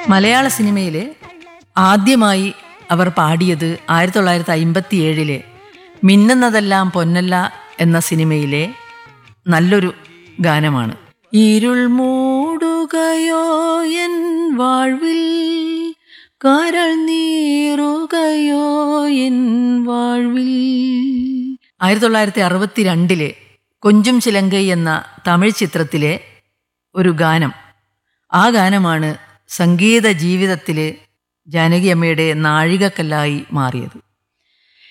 മലയാള സിനിമയിൽ ആദ്യമായി അവർ പാടിയത് ആയിരത്തി തൊള്ളായിരത്തി അമ്പത്തി ഏഴിലെ മിന്നുന്നതെല്ലാം പൊന്നല്ല എന്ന സിനിമയിലെ നല്ലൊരു ഗാനമാണ് ഇരുൾ മൂടുകയോ എൻ വാഴ്വിൽ കരൾ നീറുകയോ എൻ വാഴ്വിൽ ആയിരത്തി തൊള്ളായിരത്തി അറുപത്തി രണ്ടിലെ കൊഞ്ചും ചിലങ്കൈ എന്ന തമിഴ് ചിത്രത്തിലെ ഒരു ഗാനം ആ ഗാനമാണ് സംഗീത ജീവിതത്തിലെ ജാനകി അമ്മയുടെ നാഴികക്കല്ലായി മാറിയത്